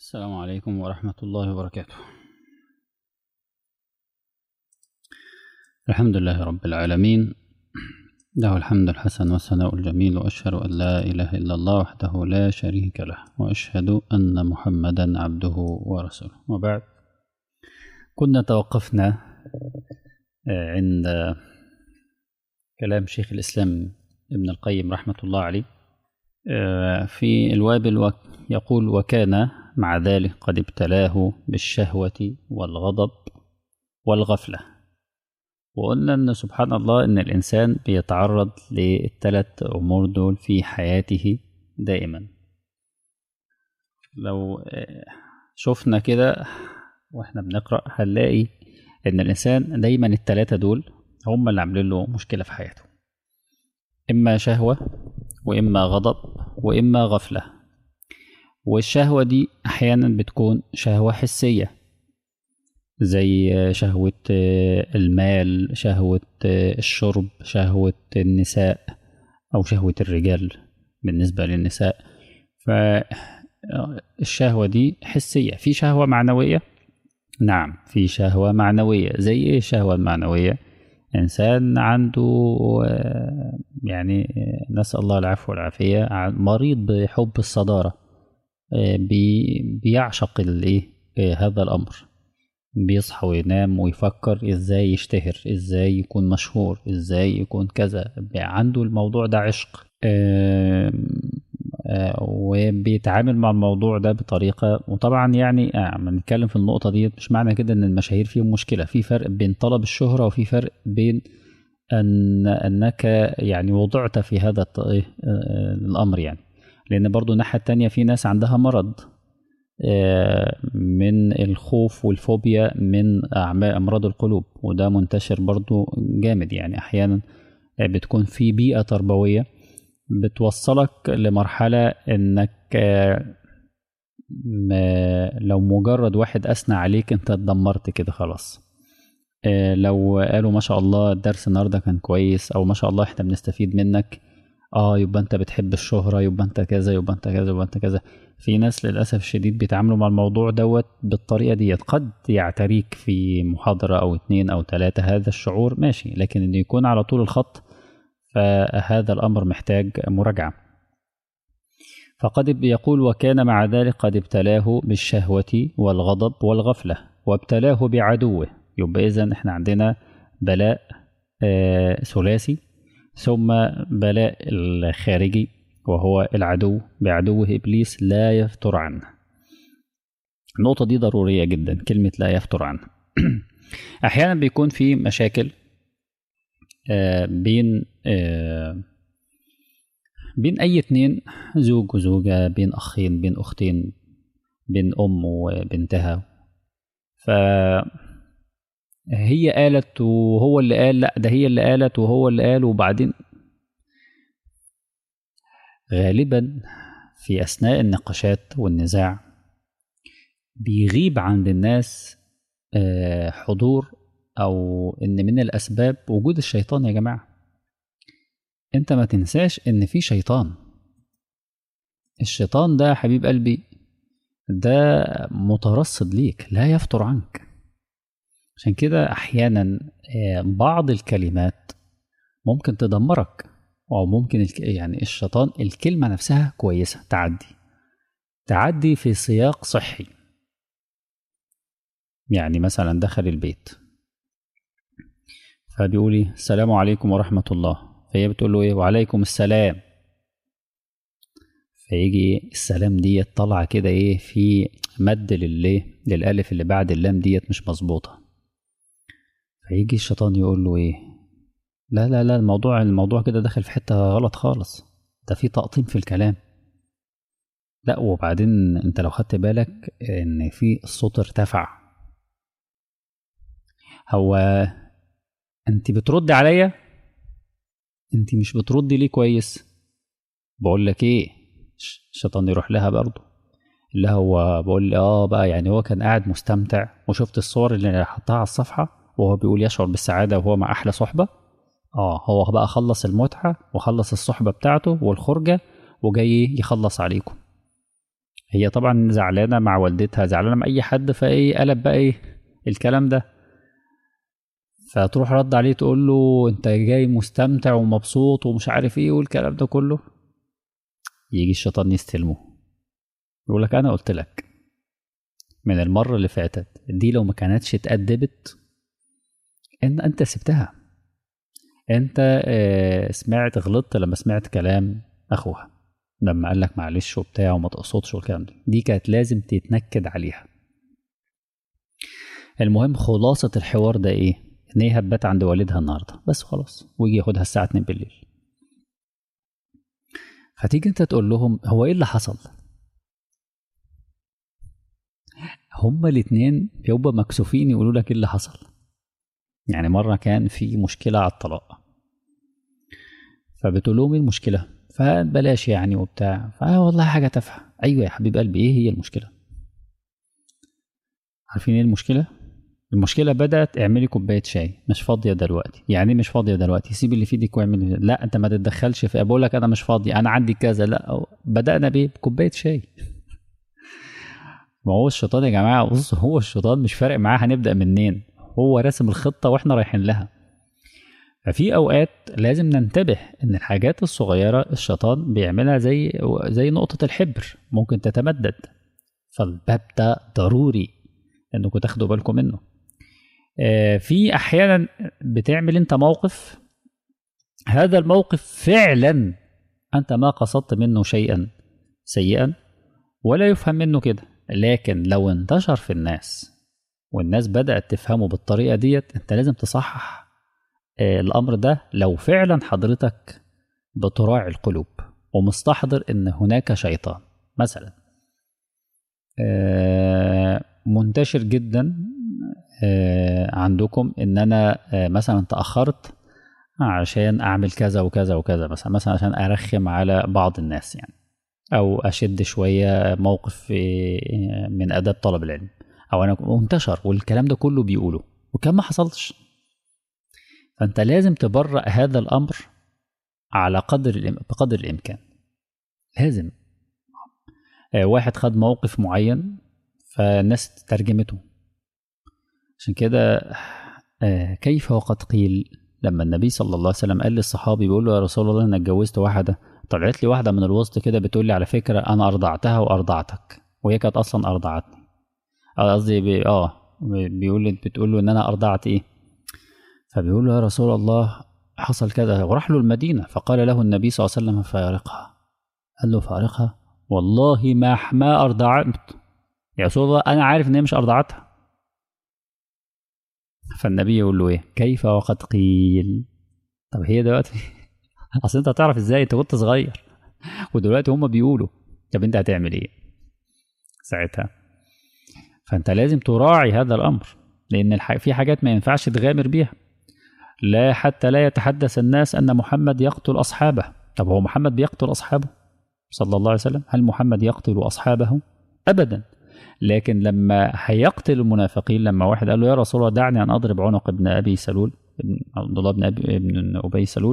السلام عليكم ورحمة الله وبركاته الحمد لله رب العالمين له الحمد الحسن والثناء الجميل وأشهد أن لا إله إلا الله وحده لا شريك له وأشهد أن محمدا عبده ورسوله وبعد كنا توقفنا عند كلام شيخ الإسلام ابن القيم رحمة الله عليه في الوابل يقول وكان مع ذلك قد ابتلاه بالشهوة والغضب والغفلة وقلنا أن سبحان الله أن الإنسان بيتعرض للثلاث أمور دول في حياته دائما لو شفنا كده واحنا بنقرأ هنلاقي أن الإنسان دايما الثلاثة دول هم اللي عاملين له مشكلة في حياته إما شهوة وإما غضب وإما غفلة والشهوة دي أحيانا بتكون شهوة حسية زي شهوة المال شهوة الشرب شهوة النساء أو شهوة الرجال بالنسبة للنساء فالشهوة دي حسية في شهوة معنوية نعم في شهوة معنوية زي ايه الشهوة المعنوية إنسان عنده يعني نسأل الله العفو والعافية مريض بحب الصدارة بيعشق الايه هذا الأمر بيصحى وينام ويفكر ازاي يشتهر ازاي يكون مشهور ازاي يكون كذا عنده الموضوع ده عشق وبيتعامل مع الموضوع ده بطريقه وطبعا يعني لما نتكلم في النقطه دي مش معنى كده ان المشاهير فيهم مشكله في فرق بين طلب الشهره وفي فرق بين ان انك يعني وضعت في هذا الامر يعني لان برضو الناحيه التانية في ناس عندها مرض من الخوف والفوبيا من امراض القلوب وده منتشر برضو جامد يعني احيانا بتكون في بيئه تربويه بتوصلك لمرحلة انك لو مجرد واحد اثنى عليك انت اتدمرت كده خلاص لو قالوا ما شاء الله الدرس النهارده كان كويس او ما شاء الله احنا بنستفيد منك اه يبقى انت بتحب الشهرة يبقى انت كذا يبقى انت كذا يبقى انت كذا في ناس للأسف الشديد بيتعاملوا مع الموضوع دوت بالطريقة ديت قد يعتريك في محاضرة أو اتنين أو تلاتة هذا الشعور ماشي لكن إنه يكون على طول الخط فهذا الأمر محتاج مراجعة فقد يقول وكان مع ذلك قد ابتلاه بالشهوة والغضب والغفلة وابتلاه بعدوه يبقى إذا احنا عندنا بلاء آه ثلاثي ثم بلاء الخارجي وهو العدو بعدوه إبليس لا يفتر عنه النقطة دي ضرورية جدا كلمة لا يفتر عنه أحيانا بيكون في مشاكل آه بين آه بين أي اتنين زوج وزوجة بين أخين بين أختين بين أم وبنتها ف هي قالت وهو اللي قال لا ده هي اللي قالت وهو اللي قال وبعدين غالبا في أثناء النقاشات والنزاع بيغيب عند الناس آه حضور او ان من الاسباب وجود الشيطان يا جماعه انت ما تنساش ان في شيطان الشيطان ده حبيب قلبي ده مترصد ليك لا يفتر عنك عشان كده احيانا بعض الكلمات ممكن تدمرك او ممكن يعني الشيطان الكلمه نفسها كويسه تعدي تعدي في سياق صحي يعني مثلا دخل البيت فبيقول لي السلام عليكم ورحمة الله فهي بتقول له ايه وعليكم السلام فيجي السلام ديت طالعة كده ايه في مد لليه للألف اللي بعد اللام ديت مش مظبوطة فيجي الشيطان يقول له ايه لا لا لا الموضوع الموضوع كده داخل في حتة غلط خالص ده في تقطيم في الكلام لا وبعدين انت لو خدت بالك ان في الصوت ارتفع هو انت بتردي عليا انت مش بتردي ليه كويس بقول لك ايه الشيطان يروح لها برضه اللي هو بقول لي اه بقى يعني هو كان قاعد مستمتع وشفت الصور اللي حطها على الصفحه وهو بيقول يشعر بالسعاده وهو مع احلى صحبه اه هو بقى خلص المتعه وخلص الصحبه بتاعته والخرجه وجاي يخلص عليكم هي طبعا زعلانه مع والدتها زعلانه مع اي حد فايه قلب بقى ايه الكلام ده فتروح رد عليه تقول له انت جاي مستمتع ومبسوط ومش عارف ايه والكلام ده كله يجي الشيطان يستلمه يقول لك انا قلت لك من المره اللي فاتت دي لو ما كانتش اتأدبت ان انت سبتها انت اه سمعت غلطت لما سمعت كلام اخوها لما قال لك معلش وبتاع وما تقصدش والكلام ده دي كانت لازم تتنكد عليها المهم خلاصة الحوار ده ايه ان هي هتبات عند والدها النهارده بس خلاص ويجي ياخدها الساعة 2 بالليل فتيجي انت تقول لهم هو ايه اللي حصل هما الاتنين بيبقوا مكسوفين يقولوا لك ايه اللي حصل يعني مرة كان في مشكلة على الطلاق فبتقول لهم ايه المشكلة فبلاش يعني وبتاع فوالله حاجة تافهة أيوة يا حبيب قلبي إيه هي المشكلة عارفين إيه المشكلة المشكلة بدأت اعملي كوباية شاي مش فاضية دلوقتي يعني مش فاضية دلوقتي سيب اللي في ايدك واعملي لا انت ما تتدخلش في بقول لك انا مش فاضي انا عندي كذا لا بدأنا بايه بكوباية شاي ما هو الشيطان يا جماعة بص هو الشيطان مش فارق معاه هنبدأ منين هو راسم الخطة واحنا رايحين لها ففي اوقات لازم ننتبه ان الحاجات الصغيره الشيطان بيعملها زي زي نقطه الحبر ممكن تتمدد فالباب ده ضروري انكم تاخدوا بالكم منه في احيانا بتعمل انت موقف هذا الموقف فعلا انت ما قصدت منه شيئا سيئا ولا يفهم منه كده لكن لو انتشر في الناس والناس بدات تفهمه بالطريقه ديت انت لازم تصحح الامر ده لو فعلا حضرتك بتراعي القلوب ومستحضر ان هناك شيطان مثلا منتشر جدا عندكم ان انا مثلا تاخرت عشان اعمل كذا وكذا وكذا مثلا مثلا عشان ارخم على بعض الناس يعني او اشد شويه موقف من اداب طلب العلم او انا منتشر والكلام ده كله بيقوله وكان ما حصلش فانت لازم تبرأ هذا الامر على قدر بقدر الامكان لازم واحد خد موقف معين فالناس ترجمته عشان كده كيف وقد قيل لما النبي صلى الله عليه وسلم قال للصحابي بيقول له يا رسول الله انا اتجوزت واحده طلعت لي واحده من الوسط كده بتقول لي على فكره انا ارضعتها وارضعتك وهي كانت اصلا ارضعتني قصدي بي اه بيقول بتقول له ان انا ارضعت ايه فبيقول له يا رسول الله حصل كذا وراح له المدينة فقال له النبي صلى الله عليه وسلم فارقها قال له فارقها والله ما ما أرضعت يا رسول الله أنا عارف إن هي مش أرضعتها فالنبي يقول له إيه كيف وقد قيل طب هي دلوقتي أصل أنت هتعرف إزاي أنت كنت صغير ودلوقتي هما بيقولوا طب أنت هتعمل إيه ساعتها فأنت لازم تراعي هذا الأمر لأن في حاجات ما ينفعش تغامر بيها لا حتى لا يتحدث الناس أن محمد يقتل أصحابه طب هو محمد بيقتل أصحابه صلى الله عليه وسلم هل محمد يقتل أصحابه أبدا لكن لما هيقتل المنافقين لما واحد قال له يا رسول الله دعني أن أضرب عنق ابن أبي سلول عبد الله بن أبي ابن أبي سلول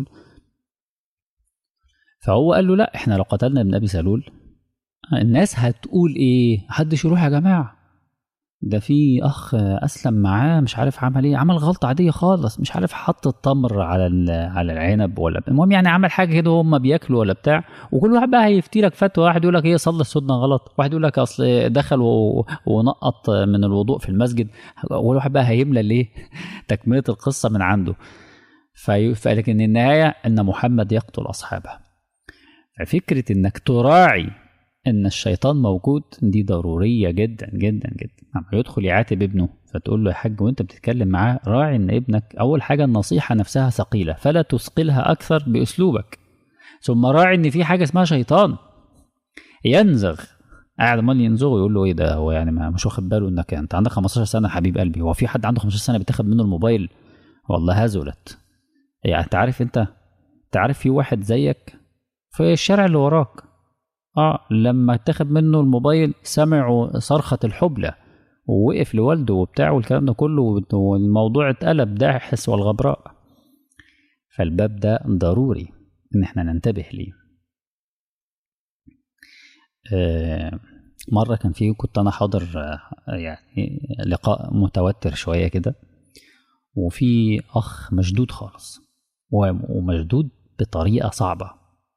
فهو قال له لا احنا لو قتلنا ابن أبي سلول الناس هتقول ايه محدش يروح يا جماعه ده في اخ اسلم معاه مش عارف عمل ايه عمل غلطه عاديه خالص مش عارف حط التمر على على العنب ولا المهم يعني عمل حاجه كده وهم بياكلوا ولا بتاع وكل واحد بقى هيفتي لك فتوى واحد يقول لك ايه صلى السنه غلط واحد يقول لك اصل دخل ونقط من الوضوء في المسجد واحد بقى هيملى ليه تكمله القصه من عنده فلكن النهايه ان محمد يقتل اصحابه ففكره انك تراعي ان الشيطان موجود دي ضروريه جدا جدا جدا لما يدخل يعاتب ابنه فتقول له يا حاج وانت بتتكلم معاه راعي ان ابنك اول حاجه النصيحه نفسها ثقيله فلا تثقلها اكثر باسلوبك ثم راعي ان في حاجه اسمها شيطان ينزغ قاعد امال ينزغ يقول له ايه ده هو يعني مش واخد باله انك انت عندك 15 سنه حبيب قلبي هو في حد عنده 15 سنه بيتاخد منه الموبايل والله هزلت يعني انت عارف انت انت عارف في واحد زيك في الشارع اللي وراك اه لما اتاخد منه الموبايل سمعوا صرخة الحبلة ووقف لوالده وبتاع والكلام ده كله والموضوع اتقلب داحس والغبراء فالباب ده ضروري ان احنا ننتبه ليه آه مرة كان في كنت أنا حاضر آه، يعني لقاء متوتر شوية كده وفي أخ مشدود خالص و- ومشدود بطريقة صعبة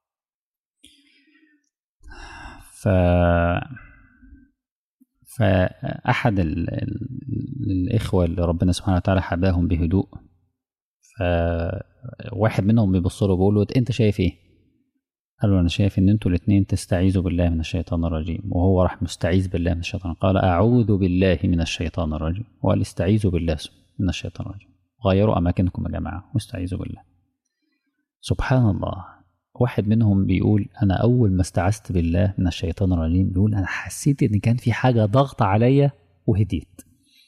ف فأحد ال... ال... الإخوة اللي ربنا سبحانه وتعالى حباهم بهدوء فواحد منهم بيبص له بيقول له أنت شايف إيه؟ قال له أنا شايف إن أنتوا الاتنين تستعيذوا بالله من الشيطان الرجيم وهو راح مستعيذ بالله من الشيطان قال أعوذ بالله من الشيطان الرجيم وقال استعيذوا بالله من الشيطان الرجيم غيروا أماكنكم يا جماعة واستعيذوا بالله سبحان الله واحد منهم بيقول أنا أول ما استعذت بالله من الشيطان الرجيم بيقول أنا حسيت إن كان في حاجة ضغط عليا وهديت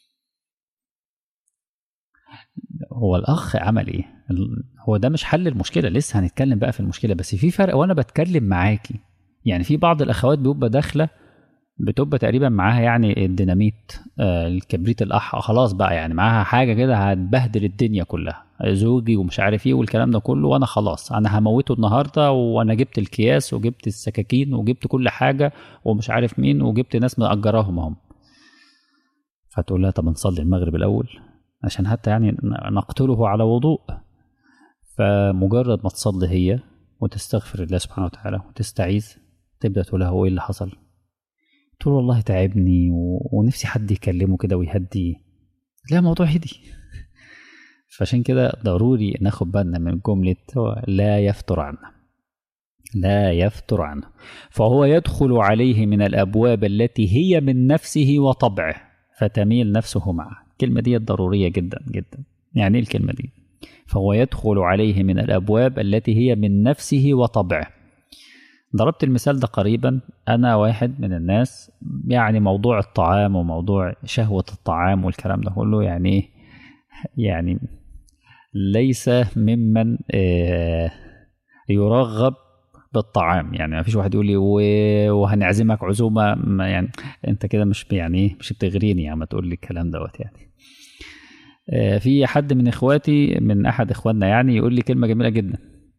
هو الأخ عمل إيه؟ ال- هو ده مش حل المشكلة لسه هنتكلم بقى في المشكلة بس في فرق وأنا بتكلم معاكي يعني في بعض الأخوات بيبقى داخلة بتبقى تقريبا معاها يعني الديناميت آه الكبريت الأحمر خلاص بقى يعني معاها حاجة كده هتبهدل الدنيا كلها زوجي ومش عارف ايه والكلام ده كله وانا خلاص انا هموته النهارده وانا جبت الكياس وجبت السكاكين وجبت كل حاجه ومش عارف مين وجبت ناس مأجراهم هم فتقول لها طب نصلي المغرب الاول عشان حتى يعني نقتله على وضوء فمجرد ما تصلي هي وتستغفر الله سبحانه وتعالى وتستعيذ تبدا تقول لها هو ايه اللي حصل تقول والله تعبني و... ونفسي حد يكلمه كده ويهديه لا الموضوع هدي فعشان كده ضروري ناخد بالنا من جملة هو لا يفتر عنه لا يفتر عنه فهو يدخل عليه من الأبواب التي هي من نفسه وطبعه فتميل نفسه معه الكلمة دي ضرورية جدا جدا يعني ايه الكلمة دي فهو يدخل عليه من الأبواب التي هي من نفسه وطبعه ضربت المثال ده قريبا أنا واحد من الناس يعني موضوع الطعام وموضوع شهوة الطعام والكلام ده كله يعني ايه يعني ليس ممن آه، يرغب بالطعام يعني ما فيش واحد يقول لي و- وهنعزمك عزومه ما يعني انت كده مش يعني ايه مش بتغريني يعني ما تقول لي الكلام دوت يعني آه، في حد من اخواتي من احد اخواننا يعني يقول لي كلمه جميله جدا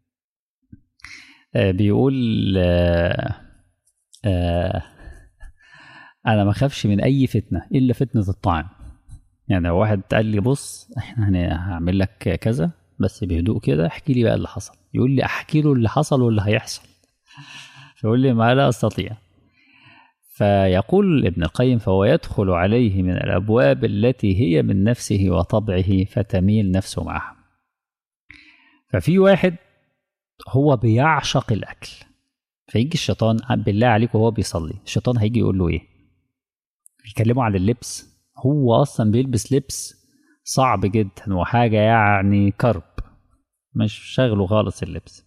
آه، بيقول آه، آه، انا ما اخافش من اي فتنه الا فتنه الطعام يعني لو واحد قال لي بص احنا هن- هعمل لك كذا بس بهدوء كده احكي لي بقى اللي حصل يقول لي احكي له اللي حصل واللي هيحصل فيقول لي ما لا استطيع فيقول ابن القيم فهو يدخل عليه من الابواب التي هي من نفسه وطبعه فتميل نفسه معها ففي واحد هو بيعشق الاكل فيجي الشيطان بالله عليك وهو بيصلي الشيطان هيجي يقول له ايه يكلمه عن اللبس هو اصلا بيلبس لبس صعب جدا وحاجه يعني كرب مش شغله خالص اللبس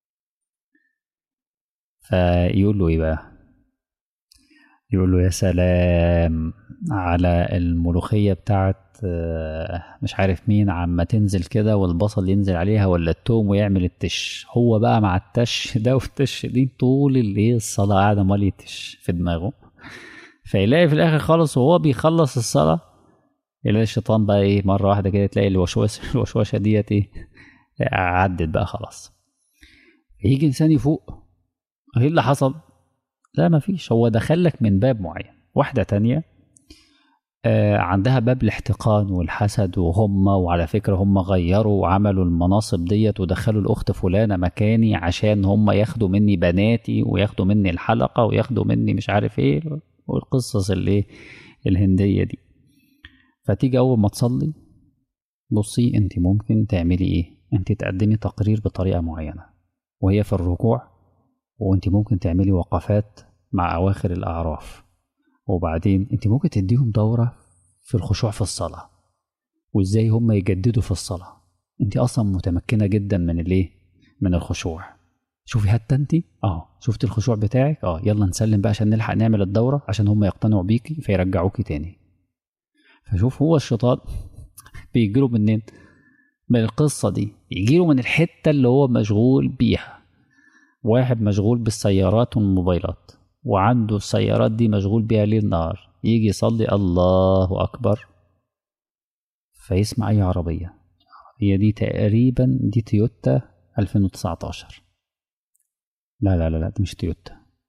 فيقول له ايه بقى يقول له يا سلام على الملوخية بتاعت آه، مش عارف مين عما تنزل كده والبصل ينزل عليها ولا التوم ويعمل التش هو بقى مع التش ده والتش دي طول اللي الصلاة قاعدة مال يتش في دماغه فيلاقي في الآخر خالص وهو بيخلص الصلاة يلاقي الشيطان بقى ايه مرة واحدة كده تلاقي الوشوش الوشوشة ديت ايه عدت بقى خلاص يجي إنسان يفوق ايه اللي حصل؟ لا مفيش هو دخلك من باب معين واحدة تانية آه عندها باب الاحتقان والحسد وهم وعلى فكرة هم غيروا وعملوا المناصب ديت ودخلوا الأخت فلانة مكاني عشان هم ياخدوا مني بناتي وياخدوا مني الحلقة وياخدوا مني مش عارف ايه والقصص اللي الهندية دي فتيجي أول ما تصلي بصي انت ممكن تعملي ايه انت تقدمي تقرير بطريقة معينة وهي في الركوع وانت ممكن تعملي وقفات مع اواخر الاعراف وبعدين انت ممكن تديهم دورة في الخشوع في الصلاة وازاي هم يجددوا في الصلاة انت اصلا متمكنة جدا من الايه من الخشوع شوفي حتى انت اه شفتي الخشوع بتاعك اه يلا نسلم بقى عشان نلحق نعمل الدورة عشان هم يقتنعوا بيكي فيرجعوكي تاني فشوف هو الشيطان بيجيله منين من القصة دي يجيله من الحتة اللي هو مشغول بيها واحد مشغول بالسيارات والموبايلات وعنده السيارات دي مشغول بيها ليل نهار يجي يصلي الله أكبر فيسمع أي عربية هي دي تقريبا دي تويوتا 2019 لا لا لا لا دي مش تويوتا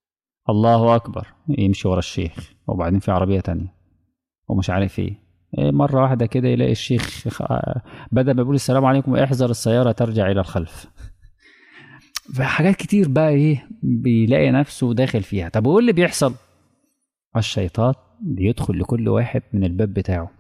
الله اكبر يمشي ورا الشيخ وبعدين في عربيه تانية ومش عارف ايه إيه مرة واحدة كده يلاقي الشيخ خ- بدل ما يقول السلام عليكم احذر السيارة ترجع إلى الخلف فحاجات كتير بقى إيه بيلاقي نفسه داخل فيها طب وإيه اللي بيحصل الشيطان بيدخل لكل واحد من الباب بتاعه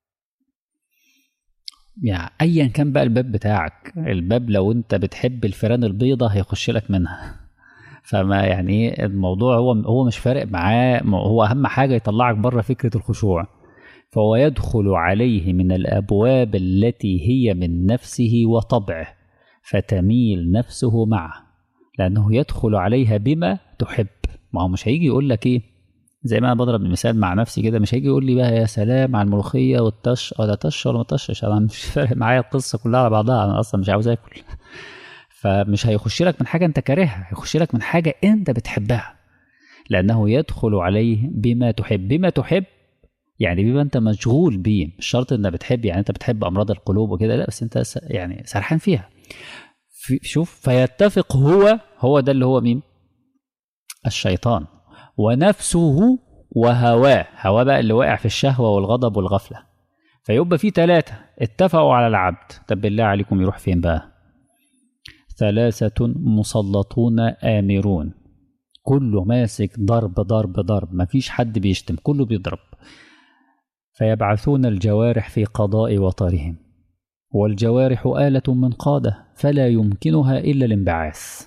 يعني ايا كان بقى الباب بتاعك الباب لو انت بتحب الفيران البيضة هيخش لك منها فما يعني ايه الموضوع هو هو مش فارق معاه هو اهم حاجه يطلعك بره فكره الخشوع فهو يدخل عليه من الابواب التي هي من نفسه وطبعه فتميل نفسه معه لانه يدخل عليها بما تحب ما هو مش هيجي يقول لك ايه زي ما انا بضرب المثال مع نفسي كده مش هيجي يقول لي بقى يا سلام على الملوخيه والطش ولا طش ولا ما طشش انا مش فارق معايا القصه كلها على بعضها انا اصلا مش عاوز اكل فمش هيخش لك من حاجه انت كارهها هيخش لك من حاجه انت بتحبها لانه يدخل عليه بما تحب بما تحب يعني بما انت مشغول بيه مش شرط انك بتحب يعني انت بتحب امراض القلوب وكده لا بس انت س- يعني سرحان فيها في شوف فيتفق هو هو ده اللي هو مين الشيطان ونفسه وهواه هواه بقى اللي واقع في الشهوة والغضب والغفلة فيبقى في ثلاثة اتفقوا على العبد طب بالله عليكم يروح فين بقى ثلاثة مسلطون آمرون كله ماسك ضرب ضرب ضرب مفيش حد بيشتم كله بيضرب فيبعثون الجوارح في قضاء وطرهم والجوارح آلة من قادة فلا يمكنها إلا الانبعاث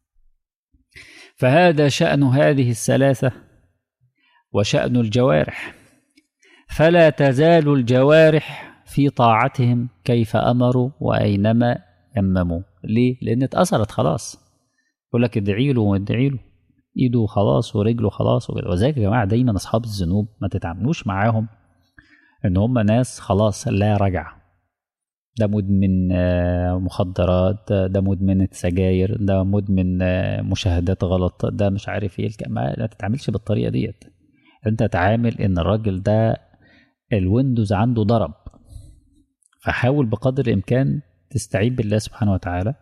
فهذا شأن هذه الثلاثة وشأن الجوارح فلا تزال الجوارح في طاعتهم كيف أمروا وأينما يمموا ليه؟ لأن اتأثرت خلاص يقول لك ادعي له وادعي له ايده خلاص ورجله خلاص وكده وذلك يا جماعه دايما اصحاب الذنوب ما تتعاملوش معاهم ان هم ناس خلاص لا رجع ده مدمن آه، مخدرات ده- ده مدمن سجاير ده مدمن آه، مشاهدات غلط ده مش عارف ايه الك- ما لا تتعاملش بالطريقه ديت انت تعامل ان الراجل ده الويندوز عنده ضرب فحاول بقدر الامكان تستعين بالله سبحانه وتعالى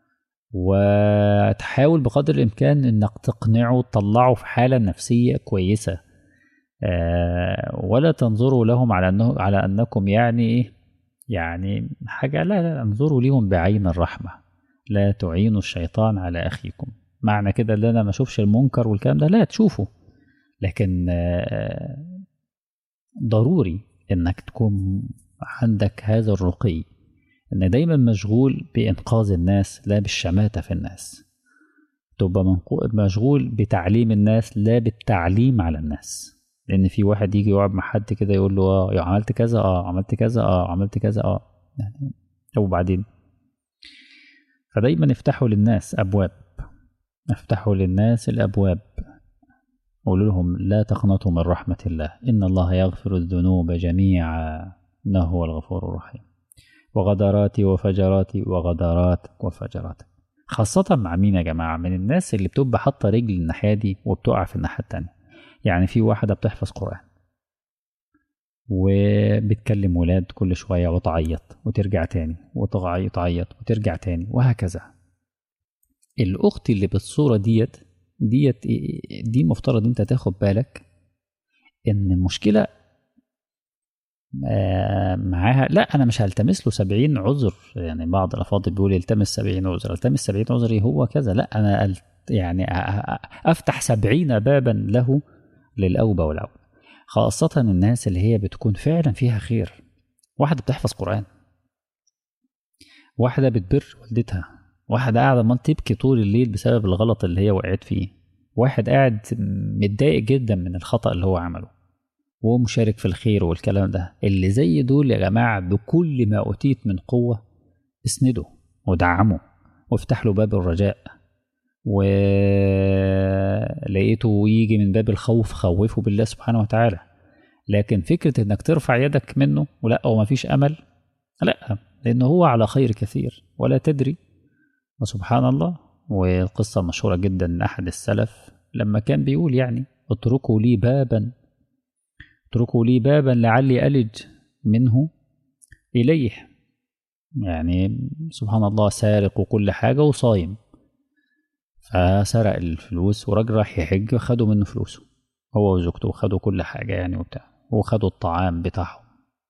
وتحاول بقدر الامكان انك تقنعه تطلعه في حاله نفسيه كويسه آه، ولا تنظروا لهم على انه على انكم يعني ايه يعني حاجه لا لا انظروا ليهم بعين الرحمه لا تعينوا الشيطان على اخيكم معنى كده ان انا ما اشوفش المنكر والكلام ده لا تشوفه لكن آه، ضروري انك تكون عندك هذا الرقي ان دايما مشغول بانقاذ الناس لا بالشماته في الناس تبقى منقو- مشغول بتعليم الناس لا بالتعليم على الناس لان في واحد يجي يقعد مع حد كده يقول له اه يا عملت كذا اه عملت كذا اه عملت كذا اه يعني طب وبعدين فدايما افتحوا للناس ابواب افتحوا للناس الابواب قولوا لهم لا تقنطوا من رحمة الله إن الله يغفر الذنوب جميعا إنه هو الغفور الرحيم وغدراتي وفجراتي وغدراتك وفجراتك خاصة مع مين يا جماعة من الناس اللي بتبقى حاطة رجل الناحية دي وبتقع في الناحية التانية يعني في واحدة بتحفظ قرآن وبتكلم ولاد كل شوية وتعيط وترجع تاني وتعيط تعيط وترجع تاني وهكذا الأخت اللي بالصورة ديت ديت دي مفترض انت تاخد بالك ان المشكلة آه، معاها لا انا مش هلتمس له 70 عذر يعني بعض الافاضل بيقول التمس 70 عذر التمس 70 عذر إيه هو كذا لا انا أل- يعني أ- أ- افتح 70 بابا له للاوبه والعوده خاصة الناس اللي هي بتكون فعلا فيها خير واحدة بتحفظ قرآن واحدة بتبر والدتها واحدة قاعدة عمال تبكي طول الليل بسبب الغلط اللي هي وقعت فيه واحد قاعد متضايق جدا من الخطأ اللي هو عمله وهو مشارك في الخير والكلام ده اللي زي دول يا جماعة بكل ما أوتيت من قوة اسنده ودعمه وافتح له باب الرجاء ولقيته يجي من باب الخوف خوفه بالله سبحانه وتعالى لكن فكرة انك ترفع يدك منه ولا وما فيش امل لا لانه هو على خير كثير ولا تدري وسبحان الله والقصة مشهورة جدا من أحد السلف لما كان بيقول يعني اتركوا لي بابا اتركوا لي بابا لعلي ألج منه إليه يعني سبحان الله سارق وكل حاجة وصايم فسرق الفلوس وراجل راح يحج وخدوا منه فلوسه هو وزوجته وخدوا كل حاجة يعني وبتاع وخدوا الطعام بتاعهم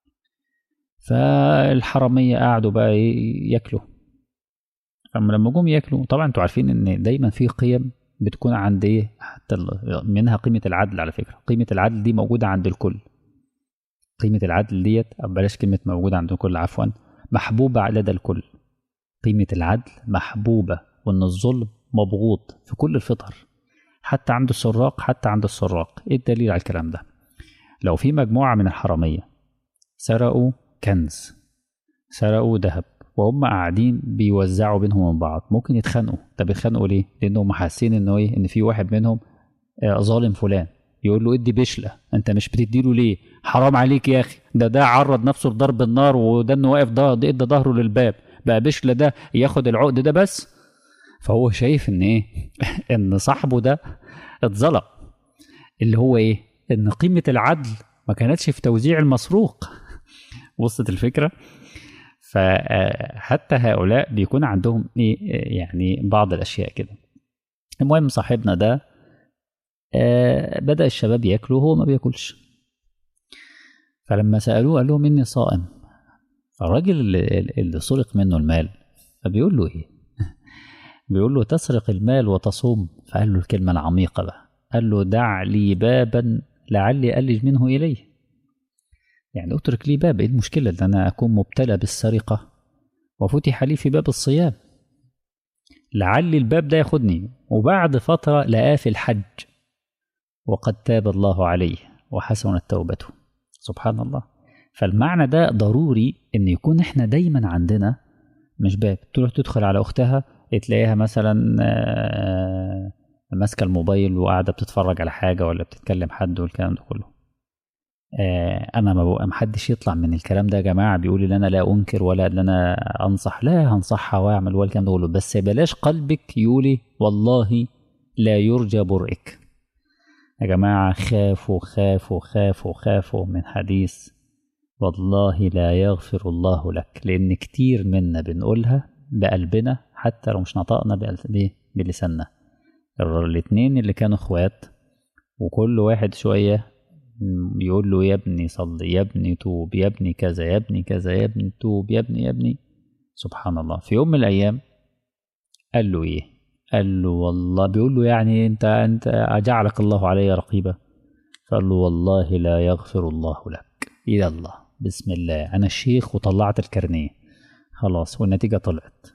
فالحرامية قعدوا بقى إيه ياكلوا أما لما جم ياكلوا طبعا انتوا عارفين ان دايما في قيم بتكون عند ايه حتى ال- منها قيمة العدل على فكرة قيمة العدل دي موجودة عند الكل قيمة العدل ديت أو بلاش كلمة موجودة عند الكل عفوا محبوبة لدى الكل قيمة العدل محبوبة وإن الظلم مبغوض في كل الفطر حتى عند السراق حتى عند السراق إيه الدليل على الكلام ده لو في مجموعة من الحرامية سرقوا كنز سرقوا ذهب وهم قاعدين بيوزعوا بينهم من بعض ممكن يتخانقوا طب يتخانقوا ليه؟ لأنهم حاسين إنه إيه؟ إن في واحد منهم آه، ظالم فلان يقول له ادي بشلة انت مش بتديله ليه حرام عليك يا اخي ده ده عرض نفسه لضرب النار وده انه واقف ده ده ادى ظهره للباب بقى بشلة ده ياخد العقد ده بس فهو شايف ان ايه ان صاحبه ده اتظلم اللي هو ايه ان قيمة العدل ما كانتش في توزيع المسروق وصلت الفكرة فحتى هؤلاء بيكون عندهم ايه يعني بعض الاشياء كده المهم صاحبنا ده آه، بدأ الشباب ياكلوا وهو ما بياكلش فلما سألوه قال لهم إني صائم فالراجل اللي, اللي سرق منه المال فبيقول له إيه؟ بيقول له تسرق المال وتصوم فقال له الكلمة العميقة بقى قال له دع لي بابا لعلي ألج منه إليه يعني اترك لي باب ايه المشكلة ان انا اكون مبتلى بالسرقة وفتح لي في باب الصيام لعل الباب ده ياخدني وبعد فترة لقاه في الحج وقد تاب الله عليه وحسنت توبته سبحان الله فالمعنى ده ضروري ان يكون احنا دايما عندنا مش باب تروح تدخل على اختها تلاقيها مثلا آه، ماسكه الموبايل وقاعده بتتفرج على حاجه ولا بتتكلم حد والكلام ده كله آه، انا ما بقى محدش يطلع من الكلام ده يا جماعه بيقول لي انا لا انكر ولا ان انا انصح لا هنصحها واعمل ولا الكلام ده كله بس بلاش قلبك يقولي والله لا يرجى برئك يا جماعه خافوا خافوا خافوا خافوا من حديث والله لا يغفر الله لك لان كتير منا بنقولها بقلبنا حتى لو مش نطقنا بقل- بإيه؟ بلساننا الاتنين اللي كانوا اخوات وكل واحد شويه يقول له يا ابني صلي يا ابني توب يا ابني كذا يا ابني كذا يا ابني توب يا ابني يا ابني سبحان الله في يوم من الايام قال له ايه قال له والله بيقول له يعني انت انت اجعلك الله علي رقيبا فقال له والله لا يغفر الله لك الى الله بسم الله انا الشيخ وطلعت الكارنيه خلاص والنتيجه طلعت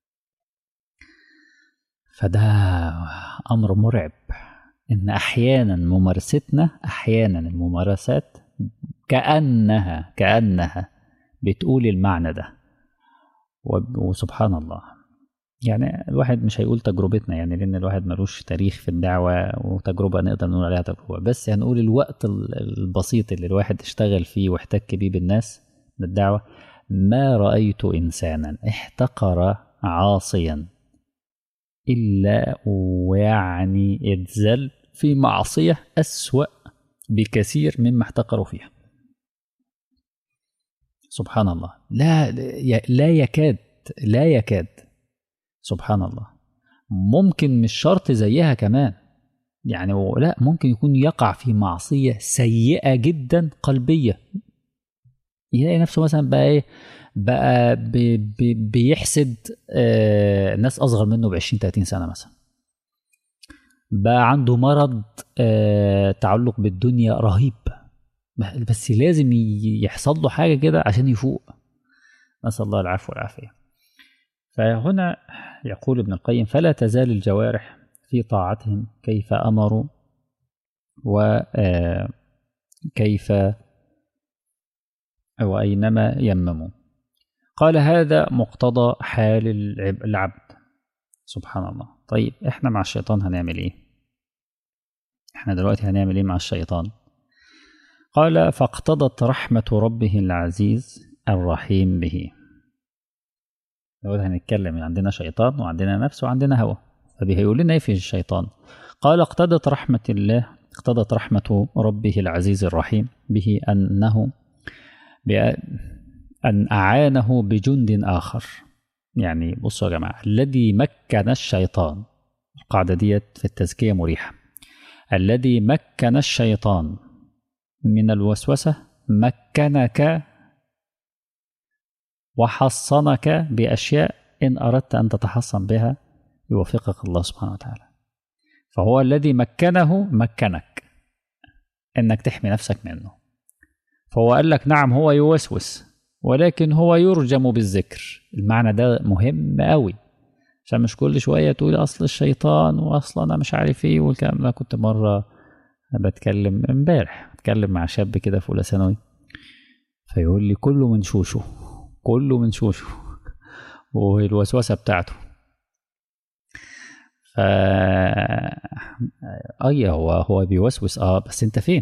فده امر مرعب ان احيانا ممارستنا احيانا الممارسات كانها كانها بتقول المعنى ده وب- وسبحان الله يعني الواحد مش هيقول تجربتنا يعني لان الواحد ملوش تاريخ في الدعوه وتجربه نقدر نقول عليها تجربه بس هنقول الوقت ال- البسيط اللي الواحد اشتغل فيه واحتك بيه بالناس بالدعوه ما رايت انسانا احتقر عاصيا إلا ويعني اتذل في معصية أسوأ بكثير مما احتقروا فيها سبحان الله لا لا يكاد لا يكاد سبحان الله ممكن مش شرط زيها كمان يعني هو- لا ممكن يكون يقع في معصية سيئة جدا قلبية يلاقي نفسه مثلا بقى ايه بقى بي بي بيحسد آه ناس اصغر منه ب 20 30 سنه مثلا بقى عنده مرض آه تعلق بالدنيا رهيب بس لازم ي- يحصل له حاجه كده عشان يفوق نسال الله العفو والعافيه فهنا يقول ابن القيم فلا تزال الجوارح في طاعتهم كيف امروا وكيف وأينما يمموا قال هذا مقتضى حال العب- العبد سبحان الله طيب احنا مع الشيطان هنعمل ايه احنا دلوقتي هنعمل ايه مع الشيطان قال فاقتضت رحمة ربه العزيز الرحيم به دلوقتي هنتكلم عندنا شيطان وعندنا نفس وعندنا هوى فبيقول لنا ايه في الشيطان قال اقتضت رحمة الله اقتضت رحمة ربه العزيز الرحيم به أنه بأن أن أعانه بجند آخر يعني بصوا يا جماعة الذي مكن الشيطان القاعدة ديت في التزكية مريحة الذي مكن الشيطان من الوسوسة مكنك وحصنك بأشياء إن أردت أن تتحصن بها يوفقك الله سبحانه وتعالى فهو الذي مكنه مكنك إنك تحمي نفسك منه فهو قال لك نعم هو يوسوس ولكن هو يرجم بالذكر المعنى ده مهم قوي عشان مش كل شويه تقول اصل الشيطان واصل انا مش عارف ايه والكلام ده كنت مره بتكلم امبارح بتكلم مع شاب كده في اولى ثانوي فيقول لي كله من شوشه كله من شوشه والوسوسه بتاعته ف اي هو هو بيوسوس اه بس انت فين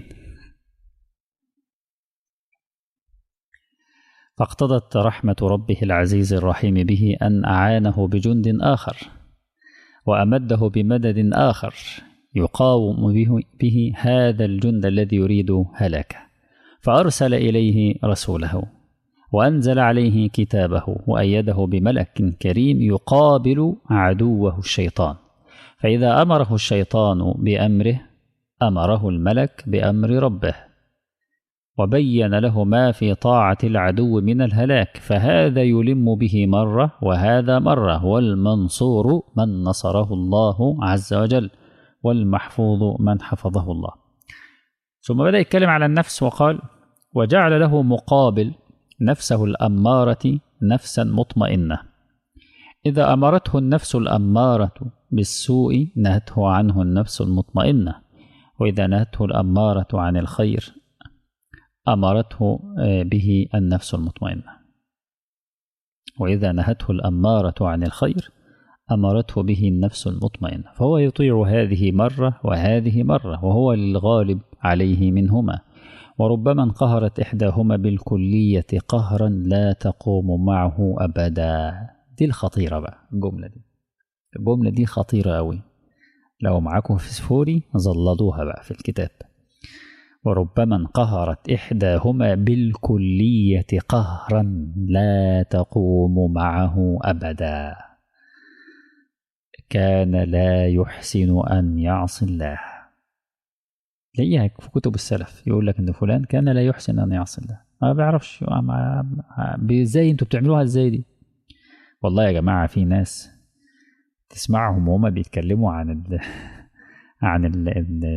فاقتضت رحمة ربه العزيز الرحيم به أن أعانه بجند آخر وأمده بمدد آخر يقاوم به, به هذا الجند الذي يريد هلاكه فأرسل إليه رسوله وأنزل عليه كتابه وأيده بملك كريم يقابل عدوه الشيطان فإذا أمره الشيطان بأمره أمره الملك بأمر ربه وبين له ما في طاعة العدو من الهلاك فهذا يلم به مرة وهذا مرة والمنصور من نصره الله عز وجل والمحفوظ من حفظه الله ثم بدأ يتكلم على النفس وقال وجعل له مقابل نفسه الأمارة نفسا مطمئنة إذا أمرته النفس الأمارة بالسوء نهته عنه النفس المطمئنة وإذا نهته الأمارة عن الخير أمرته به النفس المطمئنة وإذا نهته الأمارة عن الخير أمرته به النفس المطمئنة فهو يطيع هذه مرة وهذه مرة وهو للغالب عليه منهما وربما انقهرت إحداهما بالكلية قهرا لا تقوم معه أبدا دي الخطيرة بقى الجملة دي الجملة دي خطيرة أوي لو معاكم فسفوري ظلدوها بقى في الكتاب وربما انقهرت إحداهما بالكلية قهرا لا تقوم معه أبدا كان لا يحسن أن يعصي الله تلاقيها في كتب السلف يقول لك إن فلان كان لا يحسن أن يعصي الله ما بيعرفش ازاي انتوا بتعملوها ازاي دي والله يا جماعة في ناس تسمعهم وهما بيتكلموا عن ال عن ال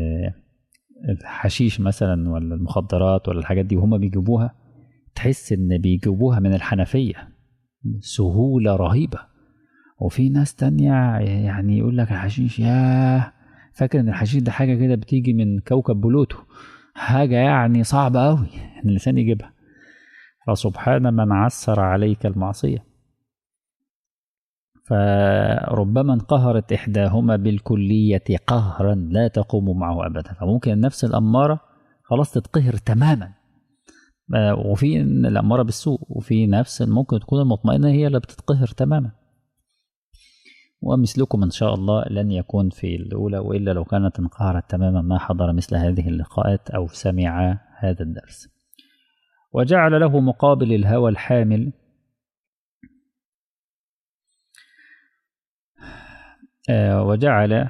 الحشيش مثلا ولا المخدرات ولا الحاجات دي وهما بيجيبوها تحس ان بيجيبوها من الحنفية سهولة رهيبة وفي ناس تانية يعني يقول لك الحشيش ياه فاكر ان الحشيش ده حاجة كده بتيجي من كوكب بلوتو حاجة يعني صعبة أوي إن الإنسان يجيبها فسبحان من عسر عليك المعصية فربما انقهرت إحداهما بالكلية قهرا لا تقوم معه أبدا فممكن النفس الأمارة خلاص تتقهر تماما وفي الأمارة بالسوء وفي نفس ممكن تكون المطمئنة هي اللي بتتقهر تماما ومثلكم إن شاء الله لن يكون في الأولى وإلا لو كانت انقهرت تماما ما حضر مثل هذه اللقاءات أو سمع هذا الدرس وجعل له مقابل الهوى الحامل وجعل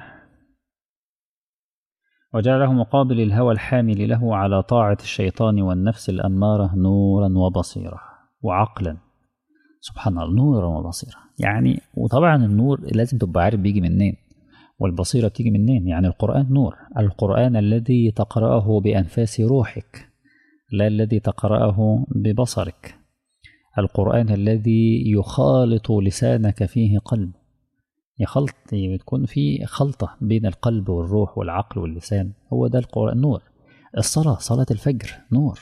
وجعل له مقابل الهوى الحامل له على طاعة الشيطان والنفس الأمارة نورا وبصيرة وعقلا سبحان الله نورا وبصيرة يعني وطبعا النور لازم تبقى عارف بيجي منين والبصيرة بتيجي منين يعني القرآن نور القرآن الذي تقرأه بأنفاس روحك لا الذي تقرأه ببصرك القرآن الذي يخالط لسانك فيه قلب يخلط بتكون في خلطة بين القلب والروح والعقل واللسان هو ده القرآن نور الصلاة صلاة الفجر نور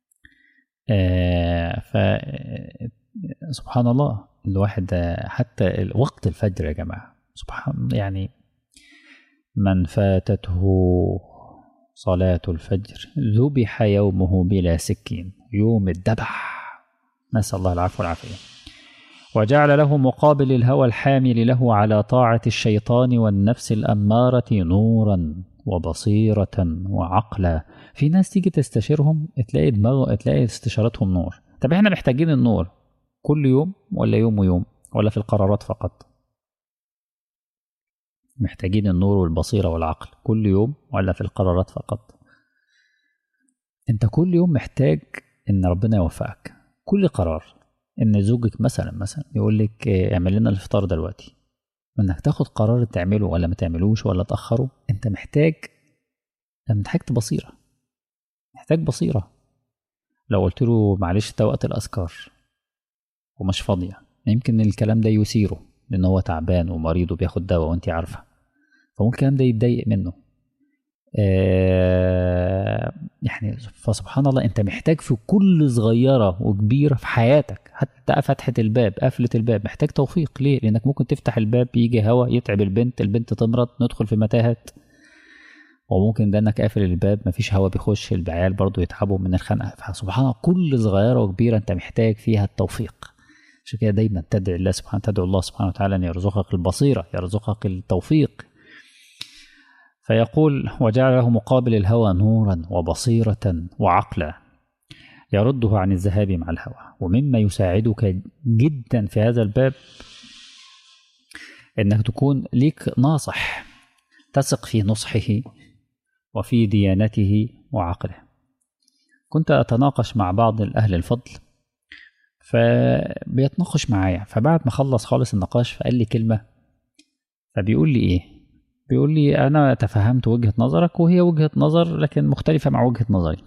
آه ف سبحان الله الواحد حتى وقت الفجر يا جماعة سبحان يعني من فاتته صلاة الفجر ذبح يومه بلا سكين يوم الذبح نسأل الله العفو والعافية وجعل له مقابل الهوى الحامل له على طاعة الشيطان والنفس الأمارة نورا وبصيرة وعقلا في ناس تيجي تستشيرهم تلاقي دماغه تلاقي استشارتهم نور طب احنا محتاجين النور كل يوم ولا يوم ويوم ولا في القرارات فقط محتاجين النور والبصيرة والعقل كل يوم ولا في القرارات فقط انت كل يوم محتاج ان ربنا يوفقك كل قرار ان زوجك مثلا مثلا يقول لك اه، اعمل لنا الافطار دلوقتي انك تاخد قرار تعمله ولا ما تعملوش ولا تاخره انت محتاج محتاج بصيره محتاج بصيره لو قلت له معلش ده وقت الاذكار ومش فاضيه يمكن الكلام ده يثيره لان هو تعبان ومريض وبياخد دواء وانت عارفه فممكن الكلام ده يتضايق منه آه يعني فسبحان الله انت محتاج في كل صغيره وكبيره في حياتك حتى فتحه الباب قفله الباب محتاج توفيق ليه لانك ممكن تفتح الباب يجي هوا يتعب البنت البنت تمرض ندخل في متاهات وممكن ده انك قافل الباب مفيش هوا بيخش العيال برضو يتعبوا من الخنقه فسبحان الله كل صغيره وكبيره انت محتاج فيها التوفيق عشان كده دايما تدعي الله سبحانه تدعو الله سبحانه وتعالى ان يرزقك البصيره يرزقك التوفيق فيقول وجعل له مقابل الهوى نورا وبصيره وعقلا يرده عن الذهاب مع الهوى ومما يساعدك جدا في هذا الباب انك تكون ليك ناصح تثق في نصحه وفي ديانته وعقله كنت اتناقش مع بعض اهل الفضل فبيتناقش معايا فبعد ما خلص خالص النقاش فقال لي كلمة فبيقول لي ايه بيقول لي انا تفهمت وجهة نظرك وهي وجهة نظر لكن مختلفة مع وجهة نظري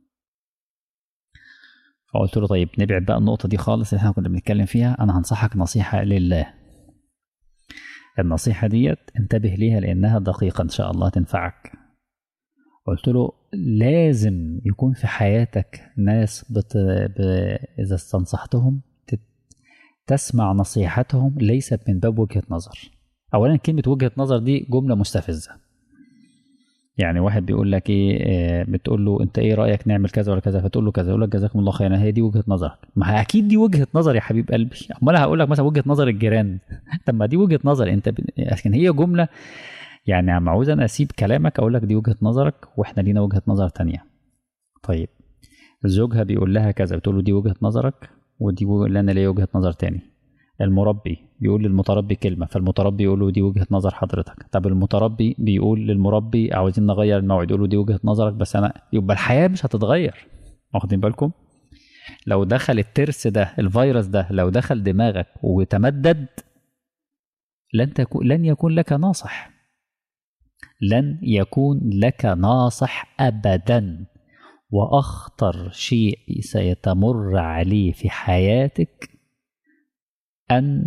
فقلت له طيب نبعد بقى النقطة دي خالص اللي احنا كنا بنتكلم فيها انا هنصحك نصيحة لله النصيحة ديت انتبه ليها لانها دقيقة ان شاء الله تنفعك قلت له لازم يكون في حياتك ناس بت... ب... إذا استنصحتهم تت... تسمع نصيحتهم ليست من باب وجهة نظر أولا كلمة وجهة نظر دي جملة مستفزة يعني واحد بيقول لك ايه بتقول له انت ايه رايك نعمل كذا ولا كذا فتقول له كذا يقول لك جزاكم الله خيرا هي دي وجهه نظرك ما اكيد دي وجهه نظر يا حبيب قلبي امال هقول لك مثلا وجهه نظر الجيران طب ما دي وجهه نظر انت ب... لكن هي جمله يعني عم عاوز انا اسيب كلامك اقول لك دي وجهه نظرك واحنا لينا وجهه نظر تانية طيب زوجها بيقول لها كذا بتقول له دي وجهه نظرك ودي اللي انا ليا وجهه نظر تاني المربي بيقول للمتربي كلمه فالمتربي يقول له دي وجهه نظر حضرتك طب المتربي بيقول للمربي عاوزين نغير الموعد يقول له دي وجهه نظرك بس انا يبقى الحياه مش هتتغير واخدين بالكم لو دخل الترس ده الفيروس ده لو دخل دماغك وتمدد لن تكون لن يكون لك ناصح لن يكون لك ناصح ابدا واخطر شيء سيتمر عليه في حياتك ان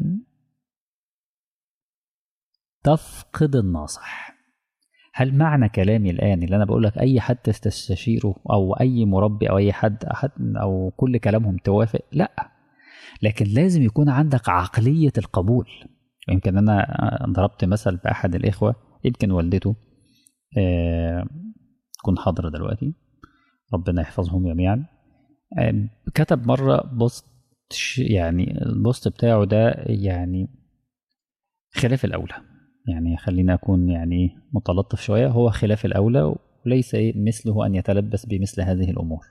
تفقد الناصح هل معنى كلامي الان اللي انا بقول لك اي حد تستشيره او اي مربي او اي حد احد او كل كلامهم توافق لا لكن لازم يكون عندك عقليه القبول يمكن انا ضربت مثل باحد الاخوه يمكن والدته تكون حاضرة دلوقتي ربنا يحفظهم جميعا كتب مرة بوست يعني البوست بتاعه ده يعني خلاف الأولى يعني خلينا أكون يعني متلطف شوية هو خلاف الأولى وليس مثله أن يتلبس بمثل هذه الأمور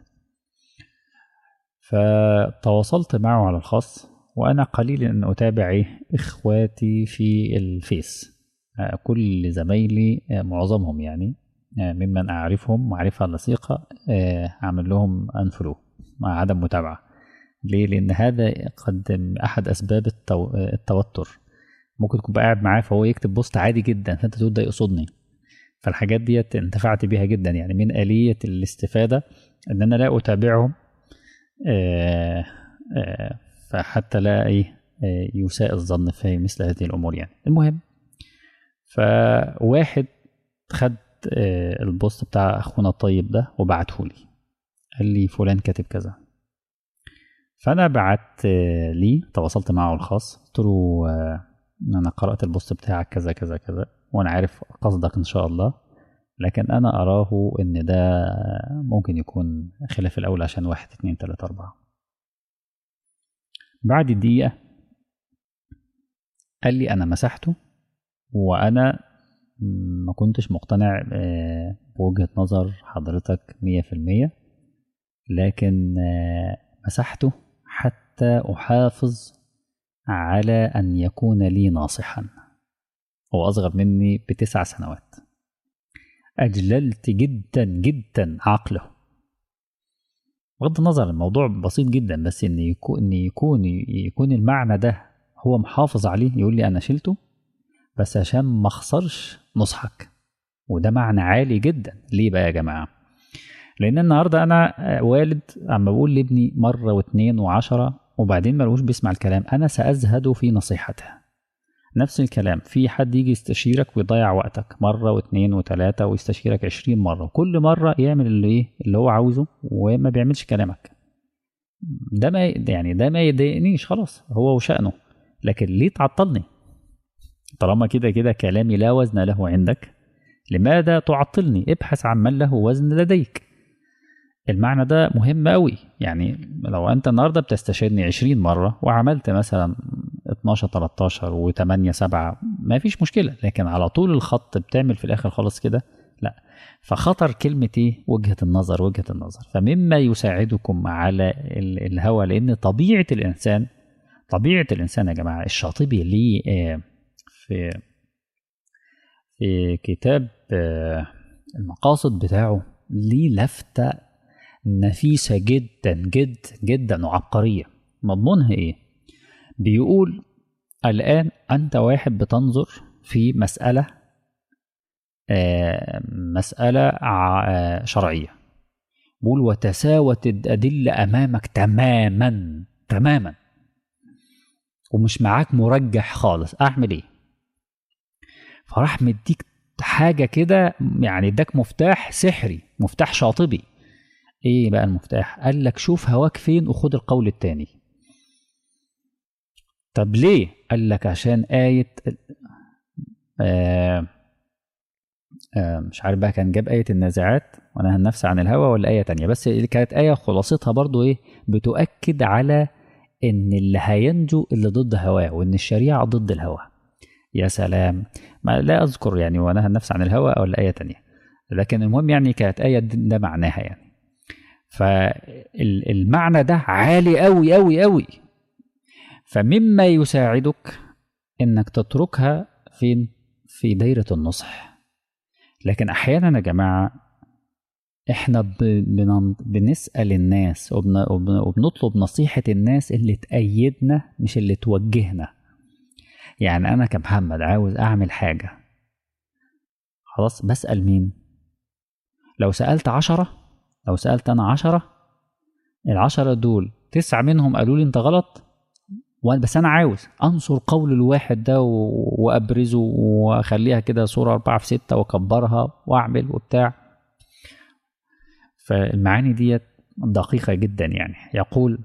فتواصلت معه على الخاص وأنا قليل أن أتابع إخواتي في الفيس كل زمايلي معظمهم يعني ممن أعرفهم معرفة لصيقة أعمل لهم أنفلو مع عدم متابعة ليه؟ لأن هذا قد أحد أسباب التو... التوتر ممكن تكون قاعد معاه فهو يكتب بوست عادي جدا فأنت تقول ده يقصدني فالحاجات ديت انتفعت بيها جدا يعني من آلية الاستفادة إن أنا لا أتابعهم آآ آآ فحتى لا إيه يساء الظن في مثل هذه الأمور يعني المهم فواحد خد البوست بتاع اخونا الطيب ده وبعته لي قال لي فلان كاتب كذا فانا بعت لي تواصلت معه الخاص قلت له انا قرات البوست بتاعك كذا كذا كذا وانا عارف قصدك ان شاء الله لكن انا اراه ان ده ممكن يكون خلاف الاول عشان واحد اتنين تلاته اربعه بعد دقيقه قال لي انا مسحته وانا ما كنتش مقتنع بوجهة نظر حضرتك مية في المية لكن مسحته حتى أحافظ على أن يكون لي ناصحا هو أصغر مني بتسع سنوات أجللت جدا جدا عقله بغض النظر الموضوع بسيط جدا بس إن يكون إن يكون يكون المعنى ده هو محافظ عليه يقول لي أنا شلته بس عشان ما أخسرش نصحك وده معنى عالي جدا ليه بقى يا جماعة لأن النهاردة أنا والد عم بقول لابني مرة واتنين وعشرة وبعدين ملوش بيسمع الكلام أنا سأزهد في نصيحته نفس الكلام في حد يجي يستشيرك ويضيع وقتك مرة واثنين وثلاثة ويستشيرك عشرين مرة كل مرة يعمل اللي ايه اللي هو عاوزه وما بيعملش كلامك ده ما يعني ده ما يضايقنيش خلاص هو وشأنه لكن ليه تعطلني طالما كده كده كلامي لا وزن له عندك لماذا تعطلني ابحث عن من له وزن لديك المعنى ده مهم قوي يعني لو انت النهارده بتستشيرني 20 مره وعملت مثلا 12 13 و8 7 ما فيش مشكله لكن على طول الخط بتعمل في الاخر خالص كده لا فخطر كلمة ايه وجهة النظر وجهة النظر فمما يساعدكم على الهوى لأن طبيعة الإنسان طبيعة الإنسان يا جماعة الشاطبي ليه في في كتاب المقاصد بتاعه ليه لفتة نفيسة جدا جدا جدا وعبقرية مضمونها ايه بيقول الآن أنت واحد بتنظر في مسألة آه مسألة آه شرعية بيقول وتساوت الأدلة أمامك تماما تماما ومش معاك مرجح خالص أعمل إيه فراح مديك حاجة كده يعني اداك مفتاح سحري مفتاح شاطبي ايه بقى المفتاح قال لك شوف هواك فين وخد القول التاني طب ليه قال لك عشان آية آه آه مش عارف بقى كان جاب آية النازعات ونهى النفس عن الهوى ولا آية تانية بس اللي كانت آية خلاصتها برضو ايه بتؤكد على ان اللي هينجو اللي ضد هواه وان الشريعة ضد الهوى يا سلام ما لا اذكر يعني ونهى النفس عن الهوى ولا آية تانية لكن المهم يعني كانت آية ده معناها يعني فالمعنى ده عالي قوي قوي قوي فمما يساعدك انك تتركها فين في دايرة النصح لكن احيانا يا جماعة احنا بنسأل الناس وبنطلب نصيحة الناس اللي تأيدنا مش اللي توجهنا يعني انا كمحمد عاوز اعمل حاجة خلاص بسأل مين لو سألت عشرة لو سألت أنا عشرة العشرة دول تسعة منهم قالوا لي أنت غلط بس أنا عاوز أنصر قول الواحد ده وأبرزه وأخليها كده صورة أربعة في ستة وأكبرها وأعمل وبتاع فالمعاني ديت دقيقة جدا يعني يقول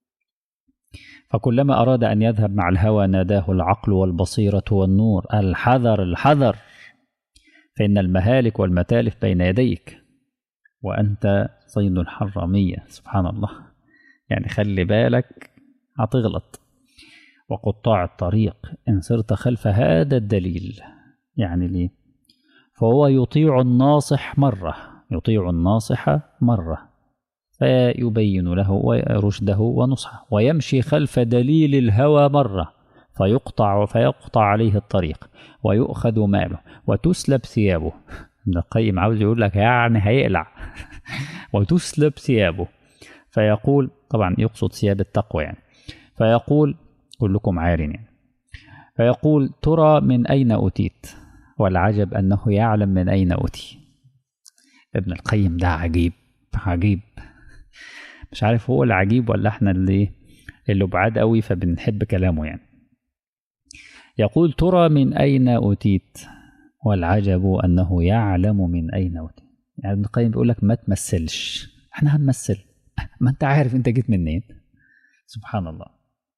فكلما أراد أن يذهب مع الهوى ناداه العقل والبصيرة والنور الحذر الحذر فإن المهالك والمتالف بين يديك وأنت صيد الحرامية سبحان الله يعني خلي بالك هتغلط وقطاع الطريق إن صرت خلف هذا الدليل يعني ليه فهو يطيع الناصح مرة يطيع الناصح مرة فيبين له رشده ونصحه ويمشي خلف دليل الهوى مرة فيقطع فيقطع عليه الطريق ويؤخذ ماله وتسلب ثيابه ابن القيم عاوز يقول لك يعني هيقلع وتسلب ثيابه فيقول طبعا يقصد ثياب التقوى يعني فيقول كلكم عار يعني فيقول ترى من أين أتيت والعجب أنه يعلم من أين أتي ابن القيم ده عجيب عجيب مش عارف هو العجيب ولا احنا اللي اللي بعاد قوي فبنحب كلامه يعني يقول ترى من أين أتيت والعجب أنه يعلم من أين أتيت يعني ابن القيم بيقول لك ما تمثلش احنا هنمثل ما انت عارف انت جيت منين سبحان الله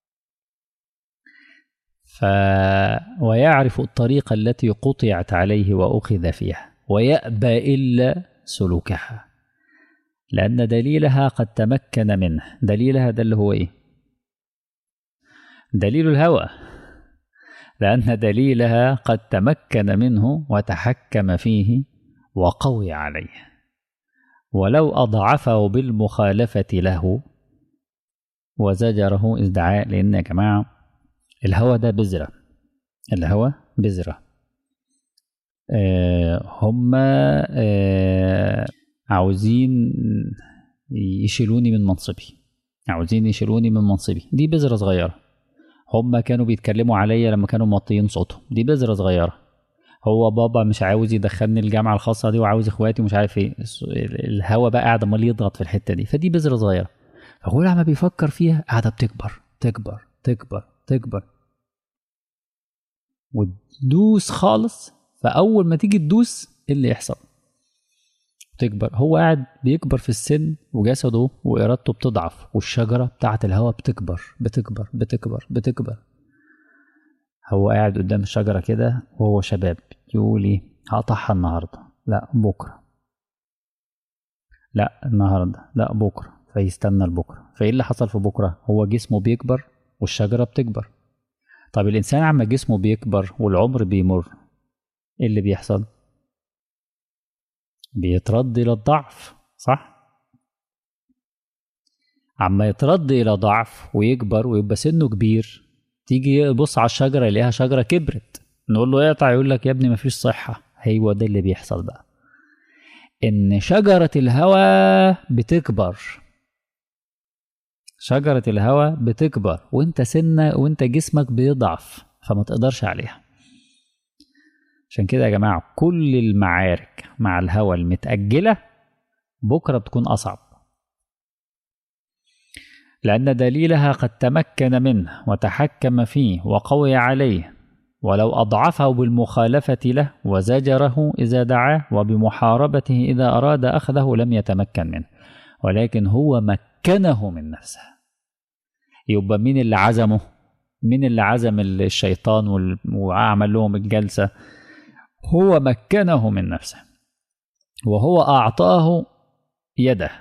ف ويعرف الطريق التي قطعت عليه وأخذ فيها ويأبى إلا سلوكها لأن دليلها قد تمكن منه دليلها ده اللي هو إيه دليل الهوى لأن دليلها قد تمكن منه وتحكم فيه وقوي عليه ولو أضعفه بالمخالفة له وزجره ازدعاء لأن يا جماعة الهوى ده بذرة الهوى بذرة آه هم آه عاوزين يشيلوني من منصبي عاوزين يشيلوني من منصبي دي بذرة صغيرة هم كانوا بيتكلموا عليا لما كانوا موطيين صوتهم دي بذرة صغيرة هو بابا مش عاوز يدخلني الجامعة الخاصة دي وعاوز اخواتي ومش عارف ايه الهوا بقى قاعد امال يضغط في الحتة دي فدي بذرة صغيرة فهو لما بيفكر فيها قاعدة بتكبر تكبر تكبر تكبر وتدوس خالص فأول ما تيجي تدوس ايه اللي يحصل؟ تكبر هو قاعد بيكبر في السن وجسده وإرادته بتضعف والشجرة بتاعة الهواء بتكبر بتكبر بتكبر بتكبر هو قاعد قدام الشجرة كده وهو شباب يقول ايه هقطعها النهاردة لا بكرة لا النهاردة لا بكرة فيستنى لبكرة فايه اللي حصل في بكرة هو جسمه بيكبر والشجرة بتكبر طب الإنسان عما جسمه بيكبر والعمر بيمر ايه اللي بيحصل بيترد إلى الضعف صح عما يترد إلى ضعف ويكبر ويبقى سنه كبير تيجي يبص على الشجرة يلاقيها شجرة كبرت نقول له اقطع يقول لك يا ابني مفيش صحة هو ده اللي بيحصل بقى إن شجرة الهوى بتكبر شجرة الهوى بتكبر وانت سنة وانت جسمك بيضعف فما تقدرش عليها عشان كده يا جماعة كل المعارك مع الهوى المتأجلة بكرة بتكون أصعب لأن دليلها قد تمكن منه وتحكم فيه وقوي عليه ولو أضعفه بالمخالفة له وزجره إذا دعاه وبمحاربته إذا أراد أخذه لم يتمكن منه ولكن هو مكنه من نفسه يبقى مين اللي عزمه مين اللي عزم الشيطان وعمل لهم الجلسة هو مكنه من نفسه وهو أعطاه يده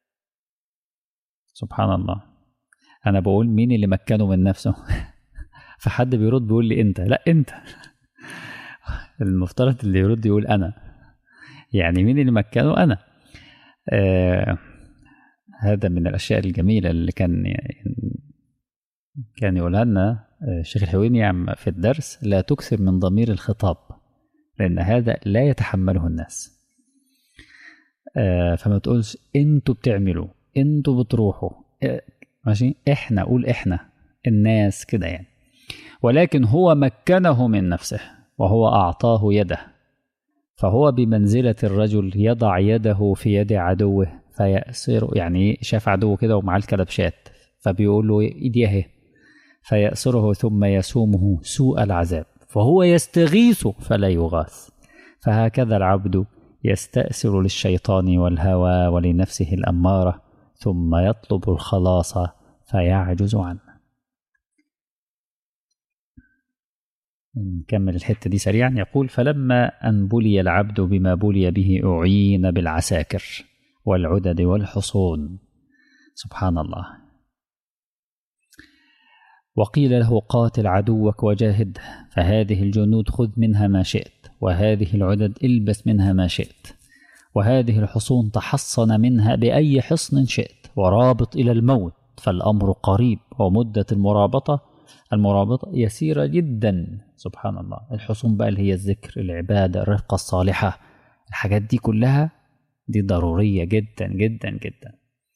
سبحان الله أنا بقول مين اللي مكنه من نفسه فحد بيرد بيقول لي أنت لا أنت المفترض اللي يرد يقول أنا يعني مين اللي مكنه أنا آه هذا من الأشياء الجميلة اللي كان كان يقولها لنا الشيخ الحويني في الدرس لا تكثر من ضمير الخطاب لأن هذا لا يتحمله الناس آه فما تقولش انتوا بتعملوا انتوا بتروحوا آه ماشي احنا قول احنا الناس كده يعني ولكن هو مكنه من نفسه وهو أعطاه يده فهو بمنزلة الرجل يضع يده في يد عدوه فيأسر يعني شاف عدوه كده ومعاه الكلبشات فبيقول له ايدي اهي فيأسره ثم يسومه سوء العذاب فهو يستغيث فلا يغاث فهكذا العبد يستأسر للشيطان والهوى ولنفسه الأمارة ثم يطلب الخلاص فيعجز عنه نكمل الحتة دي سريعا يقول فلما أن بلي العبد بما بلي به أعين بالعساكر والعدد والحصون سبحان الله وقيل له قاتل عدوك وجاهد فهذه الجنود خذ منها ما شئت وهذه العدد البس منها ما شئت وهذه الحصون تحصن منها بأي حصن شئت ورابط إلى الموت فالأمر قريب ومدة المرابطة المرابطة يسيرة جدا سبحان الله الحصون بقى اللي هي الذكر العبادة الرفقة الصالحة الحاجات دي كلها دي ضرورية جدا جدا جدا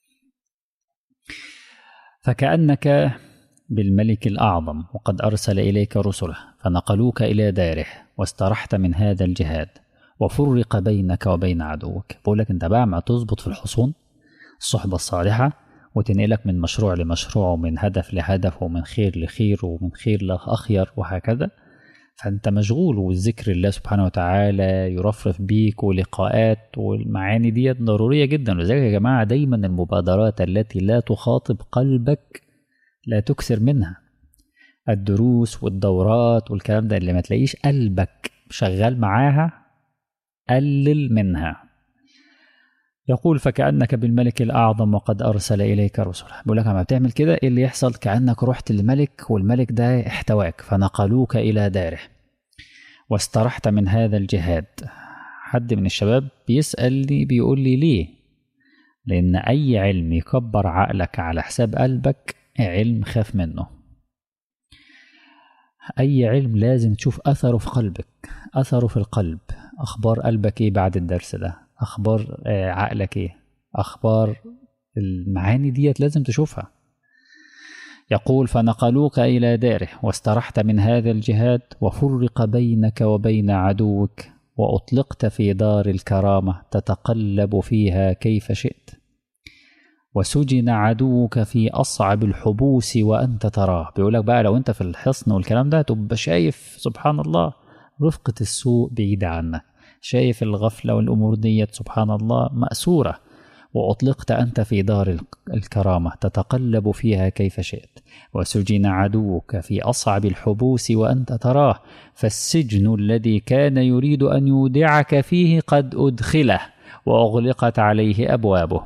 فكأنك بالملك الأعظم وقد أرسل إليك رسله فنقلوك إلى داره واسترحت من هذا الجهاد وفرق بينك وبين عدوك بقول لك أنت بقى ما تظبط في الحصون الصحبة الصالحة وتنقلك من مشروع لمشروع ومن هدف لهدف ومن خير لخير ومن خير لأخير وهكذا فأنت مشغول والذكر الله سبحانه وتعالى يرفرف بيك ولقاءات والمعاني دي ضرورية جدا ولذلك يا جماعة دايما المبادرات التي لا تخاطب قلبك لا تكثر منها الدروس والدورات والكلام ده اللي ما تلاقيش قلبك شغال معاها قلل منها يقول فكأنك بالملك الأعظم وقد أرسل إليك رسله بيقول لك لما بتعمل كده إيه اللي يحصل كأنك رحت للملك والملك ده احتواك فنقلوك إلى داره واسترحت من هذا الجهاد حد من الشباب بيسألني بيقول لي ليه لأن أي علم يكبر عقلك على حساب قلبك علم خاف منه أي علم لازم تشوف أثره في قلبك أثره في القلب أخبار قلبك إيه بعد الدرس ده أخبار آه، عقلك إيه أخبار المعاني ديت لازم تشوفها يقول فنقلوك إلى داره واسترحت من هذا الجهاد وفرق بينك وبين عدوك وأطلقت في دار الكرامة تتقلب فيها كيف شئت وسجن عدوك في أصعب الحبوس وأنت تراه بيقولك بقى لو أنت في الحصن والكلام ده تبقى شايف سبحان الله رفقة السوء بعيدة عنك شايف الغفلة والأمور ديت سبحان الله مأسورة وأطلقت أنت في دار الكرامة تتقلب فيها كيف شئت وسجن عدوك في أصعب الحبوس وأنت تراه فالسجن الذي كان يريد أن يودعك فيه قد أدخله وأغلقت عليه أبوابه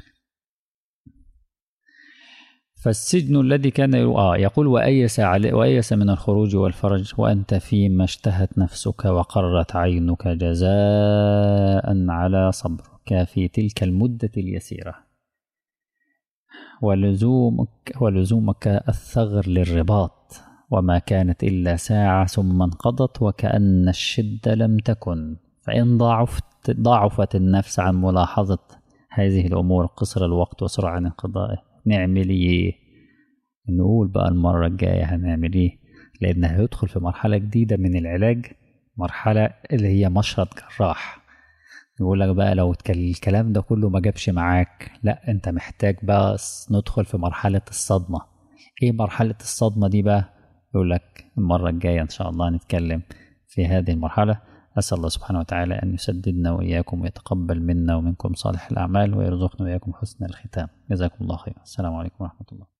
فالسجن الذي كان آه يقول وأيس, علي وأيس من الخروج والفرج وأنت فيما اشتهت نفسك وقرت عينك جزاء على صبرك في تلك المدة اليسيرة ولزومك ولزومك الثغر للرباط وما كانت إلا ساعة ثم انقضت وكأن الشدة لم تكن فإن ضعفت ضعفت النفس عن ملاحظة هذه الأمور قصر الوقت وسرعة انقضائه نعمل ايه نقول بقى المرة الجاية هنعمل ايه لأن هيدخل في مرحلة جديدة من العلاج مرحلة اللي هي مشرط جراح يقول لك بقى لو الكلام ده كله ما جابش معاك لا انت محتاج بقى ندخل في مرحلة الصدمة ايه مرحلة الصدمة دي بقى يقول لك المرة الجاية ان شاء الله نتكلم في هذه المرحلة أسأل الله سبحانه وتعالى أن يسددنا وإياكم ويتقبل منا ومنكم صالح الأعمال ويرزقنا وإياكم حسن الختام جزاكم الله خيرا السلام عليكم ورحمة الله